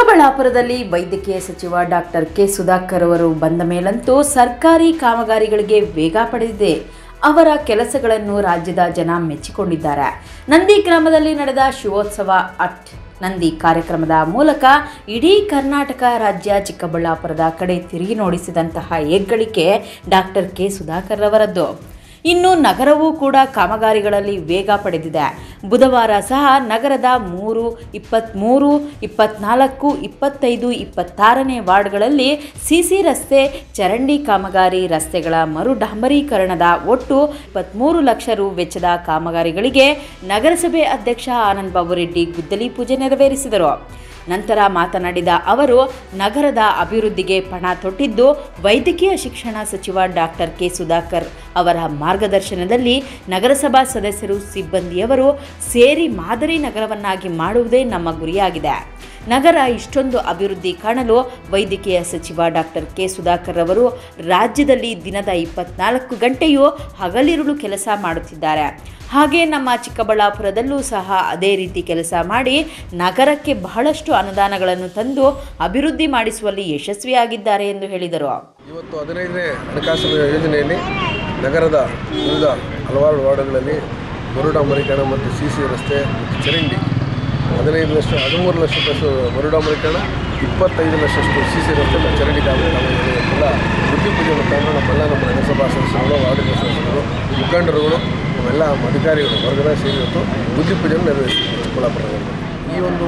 ಚಿಕ್ಕಬಳ್ಳಾಪುರದಲ್ಲಿ ವೈದ್ಯಕೀಯ ಸಚಿವ ಡಾಕ್ಟರ್ ಕೆ ಸುಧಾಕರ್ ಅವರು ಬಂದ ಮೇಲಂತೂ ಸರ್ಕಾರಿ ಕಾಮಗಾರಿಗಳಿಗೆ ವೇಗ ಪಡೆದಿದೆ ಅವರ ಕೆಲಸಗಳನ್ನು ರಾಜ್ಯದ ಜನ ಮೆಚ್ಚಿಕೊಂಡಿದ್ದಾರೆ ನಂದಿ ಗ್ರಾಮದಲ್ಲಿ ನಡೆದ ಶಿವೋತ್ಸವ ಅಟ್ ನಂದಿ ಕಾರ್ಯಕ್ರಮದ ಮೂಲಕ ಇಡೀ ಕರ್ನಾಟಕ ರಾಜ್ಯ ಚಿಕ್ಕಬಳ್ಳಾಪುರದ ಕಡೆ ತಿರುಗಿ ನೋಡಿಸಿದಂತಹ ಹೆಗ್ಗಳಿಕೆ ಡಾಕ್ಟರ್ ಕೆ ಸುಧಾಕರ್ ಅವರದ್ದು ಇನ್ನು ನಗರವೂ ಕೂಡ ಕಾಮಗಾರಿಗಳಲ್ಲಿ ವೇಗ ಪಡೆದಿದೆ ಬುಧವಾರ ಸಹ ನಗರದ ಮೂರು ಇಪ್ಪತ್ತ್ಮೂರು ಇಪ್ಪತ್ನಾಲ್ಕು ಇಪ್ಪತ್ತೈದು ಇಪ್ಪತ್ತಾರನೇ ವಾರ್ಡ್ಗಳಲ್ಲಿ ಸಿಸಿ ರಸ್ತೆ ಚರಂಡಿ ಕಾಮಗಾರಿ ರಸ್ತೆಗಳ ಮರು ಡಾಂಬರೀಕರಣದ ಒಟ್ಟು ಇಪ್ಪತ್ತ್ಮೂರು ಲಕ್ಷ ರು ವೆಚ್ಚದ ಕಾಮಗಾರಿಗಳಿಗೆ ನಗರಸಭೆ ಅಧ್ಯಕ್ಷ ಆನಂದ್ ಬಾಬು ರೆಡ್ಡಿ ಗುದ್ದಲಿ ಪೂಜೆ ನೆರವೇರಿಸಿದರು ನಂತರ ಮಾತನಾಡಿದ ಅವರು ನಗರದ ಅಭಿವೃದ್ಧಿಗೆ ಪಣ ತೊಟ್ಟಿದ್ದು ವೈದ್ಯಕೀಯ ಶಿಕ್ಷಣ ಸಚಿವ ಡಾಕ್ಟರ್ ಕೆ ಸುಧಾಕರ್ ಅವರ ಮಾರ್ಗದರ್ಶನದಲ್ಲಿ ನಗರಸಭಾ ಸದಸ್ಯರು ಸಿಬ್ಬಂದಿಯವರು ಸೇರಿ ಮಾದರಿ ನಗರವನ್ನಾಗಿ ಮಾಡುವುದೇ ನಮ್ಮ ಗುರಿಯಾಗಿದೆ ನಗರ ಇಷ್ಟೊಂದು ಅಭಿವೃದ್ಧಿ ಕಾಣಲು ವೈದ್ಯಕೀಯ ಸಚಿವ ಡಾಕ್ಟರ್ ಕೆ ಸುಧಾಕರ್ ಅವರು ರಾಜ್ಯದಲ್ಲಿ ದಿನದ ಇಪ್ಪತ್ನಾಲ್ಕು ಗಂಟೆಯೂ ಹಗಲಿರುಳು ಕೆಲಸ ಮಾಡುತ್ತಿದ್ದಾರೆ ಹಾಗೆ ನಮ್ಮ ಚಿಕ್ಕಬಳ್ಳಾಪುರದಲ್ಲೂ ಸಹ ಅದೇ ರೀತಿ ಕೆಲಸ ಮಾಡಿ ನಗರಕ್ಕೆ ಬಹಳಷ್ಟು ಅನುದಾನಗಳನ್ನು ತಂದು ಅಭಿವೃದ್ಧಿ ಮಾಡಿಸುವಲ್ಲಿ ಯಶಸ್ವಿಯಾಗಿದ್ದಾರೆ ಎಂದು ಹೇಳಿದರು ಇವತ್ತು ಹದಿನೈದನೇ ಹಣಕಾಸಿನ ಯೋಜನೆಯಲ್ಲಿ ನಗರದ ವಿವಿಧ ಹಲವಾರು ವಾರ್ಡ್ಗಳಲ್ಲಿ ಮರುಡಾಂಬರೀಕರಣ ಮತ್ತು ಸಿ ಸಿ ರಸ್ತೆ ಮತ್ತು ಚರಂಡಿ ಹದಿನೈದು ಲಕ್ಷ ಹದಿಮೂರು ಲಕ್ಷದಷ್ಟು ಮರುಡಾಂಬರೀಕರಣ ಇಪ್ಪತ್ತೈದು ಲಕ್ಷಷ್ಟು ಸಿ ಸಿ ರಸ್ತೆ ಮತ್ತು ಚರಂಡಿ ಕಾಮಗಾರಿಗಳೆಲ್ಲ ಬುದ್ಧಿ ಪೂಜೆ ಮುಖಾಂತರ ನಮ್ಮೆಲ್ಲ ನಮ್ಮ ನಗರಸಭಾ ಸದಸ್ಯರುಗಳು ವಾರ್ಡ್ ಸದಸ್ಯರು ಮುಖಂಡರುಗಳು ನಮ್ಮೆಲ್ಲ ಅಧಿಕಾರಿಗಳು ವರ್ಗದ ಸೇರಿ ಇವತ್ತು ಬುದ್ಧಿ ಪೂಜೆಯನ್ನು ನೆರವೇರಿಸಿದ್ರು ಚಿಕ್ಕಬಳ್ಳಾಪುರ ನಗರದಲ್ಲಿ. ಈ ಒಂದು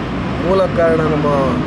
ಮೂಲ ಕಾರಣ ನಮ್ಮ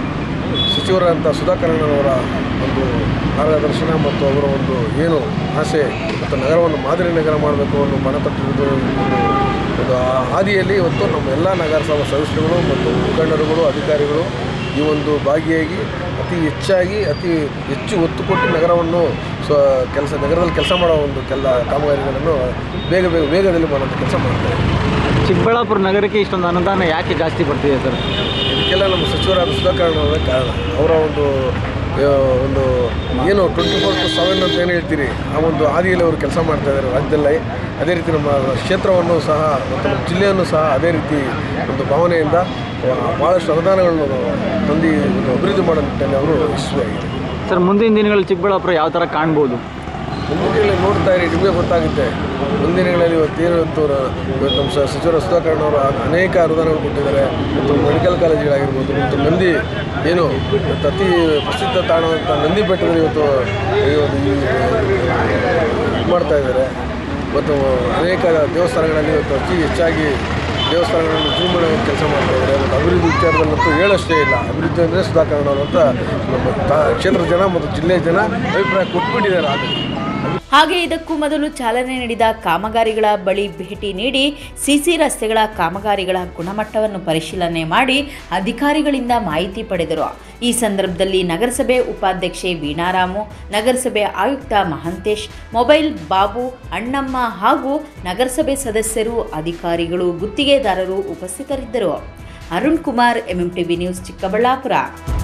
ಸಚಿವರಾದಂಥ ಸುಧಾಕರಣ್ಣನವರ ಒಂದು ಮಾರ್ಗದರ್ಶನ ಮತ್ತು ಅವರ ಒಂದು ಏನು ಆಸೆ ಮತ್ತು ನಗರವನ್ನು ಮಾದರಿ ನಗರ ಮಾಡಬೇಕು ಅನ್ನೋ ಪಣ ತೊಟ್ಟಿರುವುದು ಒಂದು ಒಂದು ಆ ಹಾದಿಯಲ್ಲಿ ಇವತ್ತು ನಮ್ಮ ಎಲ್ಲ ನಗರಸಭಾ ಸದಸ್ಯರುಗಳು ಮತ್ತು ಮುಖಂಡರುಗಳು ಅಧಿಕಾರಿಗಳು ಈ ಒಂದು ಭಾಗಿಯಾಗಿ ಅತಿ ಹೆಚ್ಚಾಗಿ ಅತಿ ಹೆಚ್ಚು ಒತ್ತು ಕೊಟ್ಟು ನಗರವನ್ನು ಸ್ವ ಕೆಲಸ ನಗರದಲ್ಲಿ ಕೆಲಸ ಮಾಡೋ ಒಂದು ಕೆಲ ಕಾಮಗಾರಿಗಳನ್ನು ಬೇಗ ಬೇಗ ವೇಗದಲ್ಲಿ ಮಾಡುವಂಥ ಕೆಲಸ ಮಾಡ್ತಾರೆ ಚಿಕ್ಕಬಳ್ಳಾಪುರ ನಗರಕ್ಕೆ ಇಷ್ಟೊಂದು ಅನುದಾನ ಯಾಕೆ ಜಾಸ್ತಿ ಬರ್ತಿದೆ ಸರ್ ಇದಕ್ಕೆಲ್ಲ ನಮ್ಮ ಸಚಿವರಾದ ಸುಧಾಕರ್ ಅವರೇ ಕಾರಣ ಅವರ ಒಂದು ಆ, ಒಂದು ಏನು ಟ್ವೆಂಟಿ ಫೋರ್ ಟು ಸೆವೆನ್ ಅಂತ ಏನು ಹೇಳ್ತೀರಿ ಆ ಒಂದು ಹಾದಿಯಲ್ಲಿ ಅವರು ಕೆಲಸ ಮಾಡ್ತಾ ಇದ್ದಾರೆ ರಾಜ್ಯದಲ್ಲಿ ಅದೇ ರೀತಿ ನಮ್ಮ ಕ್ಷೇತ್ರವನ್ನು ಸಹ ಮತ್ತು ನಮ್ಮ ಜಿಲ್ಲೆಯನ್ನು ಸಹ ಅದೇ ರೀತಿ ಒಂದು ಭಾವನೆಯಿಂದ ಆ, ಭಾಳಷ್ಟು ಅನುದಾನಗಳನ್ನು ತಂದು ಒಂದು ಅಭಿವೃದ್ಧಿ ಮಾಡೋ ನಿಟ್ಟಿನಲ್ಲಿ ಅವರು ಯಶಸ್ವಿಯಾಗಿದೆ ಸರ್ ಮುಂದಿನ ದಿನಗಳಲ್ಲಿ ಚಿಕ್ಕಬಳ್ಳಾಪುರ ಯಾವ ಥರ ಕಾಣ್ಬೋದು ಮುಂದಿನ ದಿನಗಳಲ್ಲಿ ನೋಡ್ತಾ ಇರಿ ನಿಮಗೆ ಗೊತ್ತಾಗುತ್ತೆ ಮುಂದಿನ ದಿನಗಳಲ್ಲಿ ಇವತ್ತು ಏನು ಇವತ್ತು ರ- ಇವತ್ತು ನಮ್ಮ ಸ- ಸಚಿವರ ಸುಧಾಕರ್ ಅವರು ಅನೇಕ ಅನುದಾನಗಳು ಕೊಟ್ಟಿದ್ದಾರೆ ಮತ್ತು ಮೆಡಿಕಲ್ ಕಾಲೇಜುಗಳಾಗಿರ್ಬೋದು ಮತ್ತು ನಂದಿ ಏನು ಇವತ್ತು ಅತಿ ಪ್ರಸಿದ್ಧ ತಾಣವಂಥ ನಂದಿ ಬೆಟ್ಟದಲ್ಲಿ ಇವತ್ತು ಇವತ್ತು ಈ ಇದು ಮಾಡ್ತಾ ಇದ್ದಾರೆ ಮತ್ತು ಅನೇಕ ದೇವಸ್ಥಾನಗಳಲ್ಲಿ ಇವತ್ತು ಅತಿ ಹೆಚ್ಚಾಗಿ ದೇವಸ್ಥಾನಗಳನ್ನು ಜೂಮ್ ಮಾಡೋ ಕೆಲಸ ಮಾಡ್ತಾ ಇದ್ದಾರೆ ಮತ್ತು ಅಭಿವೃದ್ಧಿ ವಿಚಾರದಲ್ಲಂತೂ ಹೇಳಷ್ಟೇ ಇಲ್ಲ ಅಭಿವೃದ್ಧಿ ಅಂದರೆ ಸುಧಾಕರ್ ಅವರು ಅಂತ ನಮ್ಮ ತಾ ಕ್ಷೇತ್ರದ ಜನ ಮತ್ತು ಜಿಲ್ಲೆಯ ಜನ ಅಭಿಪ್ರಾಯ ಕೊಟ್ಬಿಟ್ಟಿದ್ದಾರೆ ಆಗಲಿ ಹಾಗೆ ಇದಕ್ಕೂ ಮೊದಲು ಚಾಲನೆ ನೀಡಿದ ಕಾಮಗಾರಿಗಳ ಬಳಿ ಭೇಟಿ ನೀಡಿ ಸಿಸಿ ರಸ್ತೆಗಳ ಕಾಮಗಾರಿಗಳ ಗುಣಮಟ್ಟವನ್ನು ಪರಿಶೀಲನೆ ಮಾಡಿ ಅಧಿಕಾರಿಗಳಿಂದ ಮಾಹಿತಿ ಪಡೆದರು ಈ ಸಂದರ್ಭದಲ್ಲಿ ನಗರಸಭೆ ಉಪಾಧ್ಯಕ್ಷೆ ವೀಣಾರಾಮು ನಗರಸಭೆ ಆಯುಕ್ತ ಮಹಂತೇಶ್ ಮೊಬೈಲ್ ಬಾಬು ಅಣ್ಣಮ್ಮ ಹಾಗೂ ನಗರಸಭೆ ಸದಸ್ಯರು ಅಧಿಕಾರಿಗಳು ಗುತ್ತಿಗೆದಾರರು ಉಪಸ್ಥಿತರಿದ್ದರು ಅರುಣ್ ಕುಮಾರ್ ಎಂಎಂಟಿವಿ ನ್ಯೂಸ್ ಚಿಕ್ಕಬಳ್ಳಾಪುರ